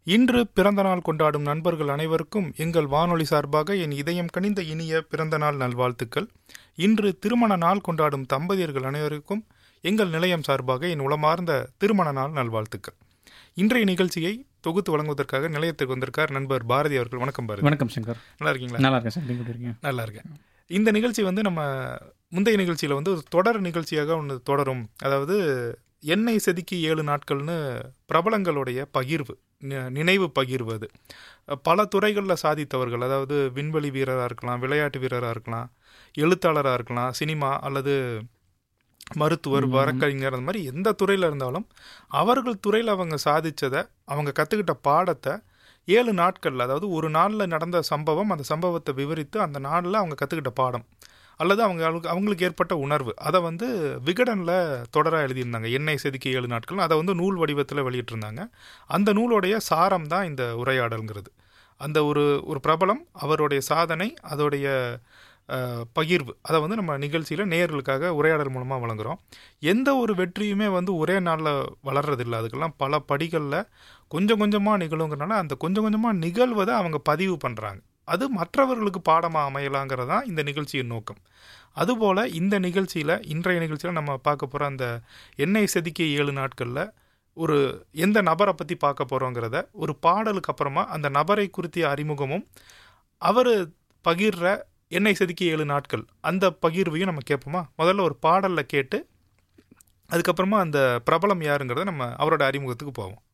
இன்று பிறந்த நாள் கொண்டாடும் நண்பர்கள் அனைவருக்கும் எங்கள் வானொலி சார்பாக என் இதயம் கனிந்த இனிய பிறந்த நாள் நல்வாழ்த்துக்கள் இன்று திருமண நாள் கொண்டாடும் தம்பதியர்கள் அனைவருக்கும் எங்கள் நிலையம் சார்பாக என் உளமார்ந்த திருமண நாள் நல்வாழ்த்துக்கள் இன்றைய நிகழ்ச்சியை தொகுத்து வழங்குவதற்காக நிலையத்துக்கு வந்திருக்கார் நண்பர் பாரதி அவர்கள் வணக்கம் பாரதி வணக்கம் சங்கர் நல்லா இருக்கீங்களா நல்லா இருக்கேன் சார் நீங்கள் எப்படி இருக்கீங்க நல்லா இருக்கேன் இந்த நிகழ்ச்சி வந்து நம்ம முந்தைய நிகழ்ச்சியில் வந்து ஒரு தொடர் நிகழ்ச்சியாக ஒன்று தொடரும் அதாவது எண்ணெய் செதுக்கி ஏழு நாட்கள்னு பிரபலங்களுடைய பகிர்வு நி- நினைவு பகிர்வு அது பல துறைகளில் சாதித்தவர்கள் அதாவது விண்வெளி வீரராக இருக்கலாம் விளையாட்டு வீரராக இருக்கலாம் எழுத்தாளராக இருக்கலாம் சினிமா அல்லது மருத்துவர் ம். வழக்கறிஞர் அந்த மாதிரி எந்த துறையில் இருந்தாலும் அவர்கள் துறையில் அவங்க சாதிச்சதை அவங்க கற்றுக்கிட்ட பாடத்தை ஏழு நாட்களில் அதாவது ஒரு நாளில் நடந்த சம்பவம் அந்த சம்பவத்தை விவரித்து அந்த நாளில் அவங்க கற்றுக்கிட்ட பாடம் அல்லது அவங்க அவங்களுக்கு- அவங்களுக்கு ஏற்பட்ட உணர்வு அதை வந்து விகடனில் தொடராக எழுதியிருந்தாங்க எண்ணெய் செதுக்கி ஏழு நாட்கள் அதை வந்து நூல் வடிவத்தில் வெளியிட்டிருந்தாங்க அந்த நூலுடைய சாரம் தான் இந்த உரையாடல்ங்கிறது அந்த ஒரு ஒரு பிரபலம் அவருடைய சாதனை அதோடைய அஹ், பகிர்வு அதை வந்து நம்ம நிகழ்ச்சியில் நேயர்களுக்காக உரையாடல் மூலமாக வழங்குகிறோம் எந்த ஒரு வெற்றியுமே வந்து ஒரே நாளில் வளர்றதில்ல அதுக்கெல்லாம் பல படிகளில் கொஞ்சம் கொஞ்சமாக நிகழுங்கிறனால அந்த கொஞ்சம் கொஞ்சமாக நிகழ்வதை அவங்க பதிவு பண்ணுறாங்க அது மற்றவர்களுக்கு பாடமாக அமையலாங்கிறது தான் இந்த நிகழ்ச்சியின் நோக்கம் அதுபோல் இந்த நிகழ்ச்சியில் இன்றைய நிகழ்ச்சியில் நம்ம பார்க்க போகிற அந்த எண்ணெய் செதுக்கிய ஏழு நாட்களில் ஒரு எந்த நபரை பற்றி பார்க்க போகிறோங்கிறத ஒரு பாடலுக்கு அப்புறமா அந்த நபரை குறித்திய அறிமுகமும் அவர் பகிர்ற எண்ணெய் செதுக்கிய ஏழு நாட்கள் அந்த பகிர்வையும் நம்ம கேட்போமா முதல்ல ஒரு பாடலில் கேட்டு அதுக்கப்புறமா அந்த பிரபலம் யாருங்கிறத நம்ம அவரோட அறிமுகத்துக்கு போவோம்